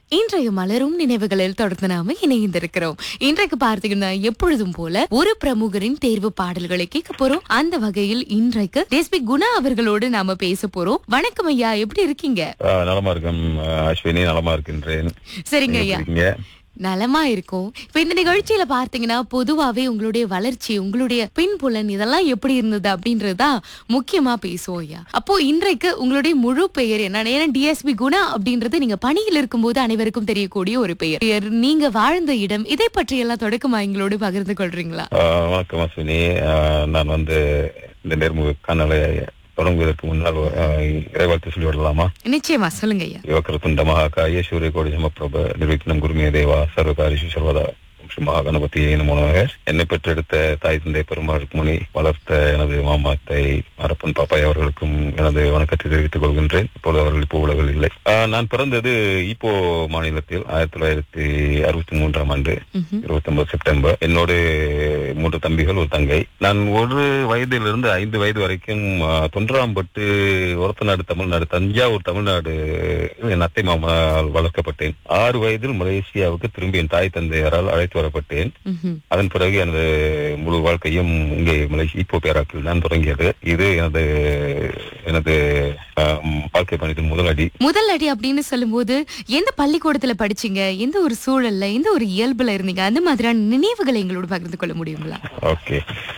இன்றைய மலரும் நினைவுகளில் தொடர்ந்து நாம இணைந்திருக்கிறோம் இன்றைக்கு பார்த்தீங்கன்னா எப்பொழுதும் போல ஒரு பிரமுகரின் தேர்வு பாடல்களை கேட்க போறோம் அந்த வகையில் இன்றைக்கு எஸ்பி குணா அவர்களோடு நாம பேச போறோம் வணக்கம் ஐயா எப்படி இருக்கீங்க ஆ, நலமா இருக்கேன் ஆ, அஸ்வினி நலமா இருக்கின்றேன் சரிங்க நீங்க ஐயா எப்படி இருக்கீங்க? நலமா இருக்கும் இப்ப இந்த நிகழ்ச்சியில பார்த்தீங்கன்னா பொதுவாவே உங்களுடைய வளர்ச்சி உங்களுடைய பின்புலன் இதெல்லாம் எப்படி இருந்தது அப்படின்றதுதான் முக்கியமா பேசுவோம் ஐயா அப்போ இன்றைக்கு உங்களுடைய முழு பெயர் என்ன ஏன்னா டிஎஸ்பி குணா அப்படின்றது நீங்க பணியில் இருக்கும்போது அனைவருக்கும் தெரியக்கூடிய ஒரு பெயர் பெயர், நீங்க வாழ்ந்த இடம் இதை பற்றி எல்லாம் தொடக்கமா எங்களோடு பகிர்ந்து கொள்றீங்களா ஆ, வணக்கம் அஸ்வினி ஆ, நான் வந்து இந்த நேர்முக காணலை தொடங்குவதற்கு முன்னால் ஆ, இறைவாழ்த்து சொல்லி விடலாமா நிச்சயமா சொல்லுங்க ஐயா யுவக்கரத்துண்ட மகாகாய சூரிய கோடி சமப்பிரப நிர்விக்னம் குருமே தேவா சர்வகாரிஷு சர்வதா ஸ்ரீ மகாகணபதி நமக என்னை பெற்றெடுத்த தாய் தந்தை பெருமாள் முனி வளர்த்த எனது மாமாத்தை அரப்பன் பாப்பாய் அவர்களுக்கும் எனது வணக்கத்தை தெரிவித்துக் கொள்கின்றேன் இப்பொழுது அவர்கள் இப்போ உலகில் இல்லை ஆஹ், நான் பிறந்தது இப்போ மாநிலத்தில் ஆயிரத்தி தொள்ளாயிரத்தி அறுபத்தி மூன்றாம் ஆண்டு ம்ஹும். இருபத்தி ஒன்பது செப்டம்பர் என்னோடு மூன்று தம்பிகள் ஒரு தங்கை நான் ஒரு வயதிலிருந்து ஐந்து வயது வரைக்கும் ஆஹ், தொன்றாம்பட்டு ஒரத்தநாடு தமிழ்நாடு தஞ்சாவூர் தமிழ்நாடு என் அத்தை மாமால் வளர்க்கப்பட்டேன் ஆறு வயதில் மலேசியாவுக்கு திரும்பி என் தாய் தந்தையரால் அழைத்து வரப்பட்டேன் ம்ஹும். அதன் பிறகு எனது முழு வாழ்க்கையும் இங்கே மலேசியா இப்போ பேராக்கில் தான் தொடங்கியது இது எனது எனது ஆஹ், வாழ்க்கை பயணத்தின் முதல் அடி முதல் அடி அப்படின்னு சொல்லும்போது எந்த பள்ளிக்கூடத்துல படிச்சீங்க எந்த ஒரு சூழல்ல எந்த ஒரு இயல்புல இருந்தீங்க அந்த மாதிரியான நினைவுகளை எங்களோட பகிர்ந்து கொள்ள முடியுங்களா ஓகே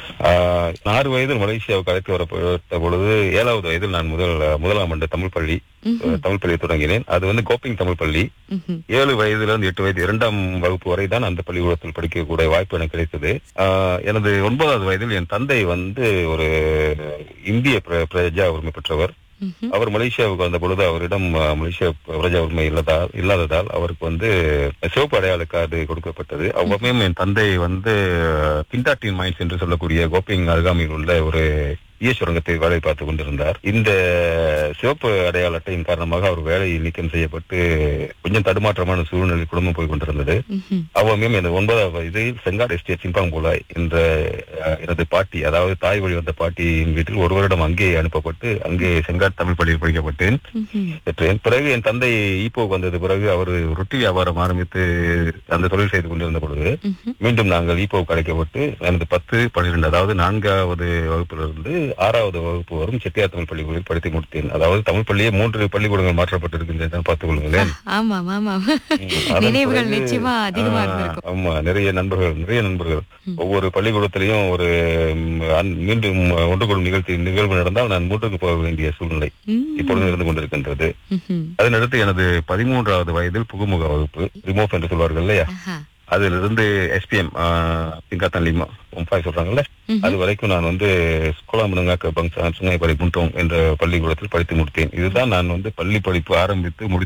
ஆஹ், ஆறு வயதில் மலேசியாவுக்கு அழைத்து வரப்பட்ட பொழுது ஏழாவது வயதில் நான் முதல் முதலாம் ஆண்டு தமிழ் பள்ளி ம்ஹும். தமிழ் பள்ளியை தொடங்கினேன் அது வந்து கோப்பிங் தமிழ் பள்ளி ம்ஹும். ஏழு வயதிலிருந்து எட்டு வயது இரண்டாம் வகுப்பு வரை தான் அந்த பள்ளிக்கூடத்தில் படிக்கக்கூடிய வாய்ப்பு எனக்கு கிடைத்தது ஆஹ், எனது ஒன்பதாவது வயதில் என் தந்தை வந்து ஒரு இந்திய பிர- பிரஜா உரிமை பெற்றவர் ம்ஹும். அவர் மலேசியாவுக்கு வந்த பொழுது அவரிடம் அஹ், மலேசியா பிரஜா உரிமை இல்லாதால் இல்லாததால் அவருக்கு வந்து சிவப்பு அடையாள கார்டு கொடுக்கப்பட்டது அவ்வளவுமே என் தந்தை வந்து கிண்டாட்டின் மைன்ஸ் என்று சொல்லக்கூடிய கோப்பிங் அருகாமையில் உள்ள ஒரு ஈய சுரங்கத்தை வேலை பார்த்துக் கொண்டிருந்தார் இந்த சிவப்பு அடையாள அட்டையின் காரணமாக அவர் வேலை நீக்கம் செய்யப்பட்டு கொஞ்சம் தடுமாற்றமான சூழ்நிலை குடும்பம் போய் கொண்டிருந்தது ம்ஹும். அவ்வளவுமே எனது ஒன்பதாவது வயதில் செங்காடு எஸ்டேட் சிம்பாங்குலாய் என்ற அஹ், எனது பாட்டி அதாவது தாய் வழி வந்த பாட்டியின் வீட்டில் ஒரு வருடம் அங்கே அனுப்பப்பட்டு அங்கே செங்காடு தமிழ் பள்ளியில் படிக்கப்பட்டேன் ம்ஹும். பெற்றேன் பிறகு என் தந்தை ஈப்போக்கு வந்தது பிறகு அவர் ரொட்டி வியாபாரம் ஆரம்பித்து அந்த தொழில் செய்து கொண்டிருந்த பொழுது ம்ஹும். மீண்டும் நாங்கள் ஈப்போவுக்கு அழைக்கப்பட்டு எனது பத்து பன்னிரெண்டு அதாவது நான்காவது வகுப்பிலிருந்து ஆறாவது வகுப்பு வரும் செட்டியார் தமிழ் பள்ளிக்கூடத்தில் படித்து முடித்தேன் அதாவது தமிழ் பள்ளியே மூன்று பள்ளிக்கூடங்கள் மாற்றப்பட்டிருக்கின்றன பார்த்துக் கொள்ளுங்களேன் ஆமாம் ஆமாம் அதன் நினைவுகள் பிறகு, நிச்சயமா அதிகமா ஆ, இருந்திருக்கும் ஆமா நிறைய நண்பர்கள் நிறைய நண்பர்கள் ஒவ்வொரு பள்ளிக்கூடத்திலையும் ஒரு ம், அன்- மீண்டும் ஒன்று கூடும் நிகழ்ச்சி நிகழ்வு நடந்தால் நான் மூன்றுக்கு போக வேண்டிய சூழ்நிலை ம். இப்பொழுது இருந்து கொண்டிருக்கின்றது ம்ஹும். அதனடுத்து எனது பதிமூன்றாவது வயதில் புகுமுக வகுப்பு ரிமோஃப் என்று சொல்வார்கள் இல்லையா ஆஹா. அதிலிருந்து எஸ்பிஎம் சிங்காத்தான் லிமா ஒம்பாய் சொல்றாங்கல்ல ம்ஹும். அது வரைக்கும் நான் வந்து குலாமுனங்கா பங்சான் சுங்காய்படி புண்டோங் என்ற பள்ளிக்கூடத்தில் படித்து முடித்தேன் இதுதான் நான் வந்து பள்ளி படிப்பு ஆரம்பித்து முடி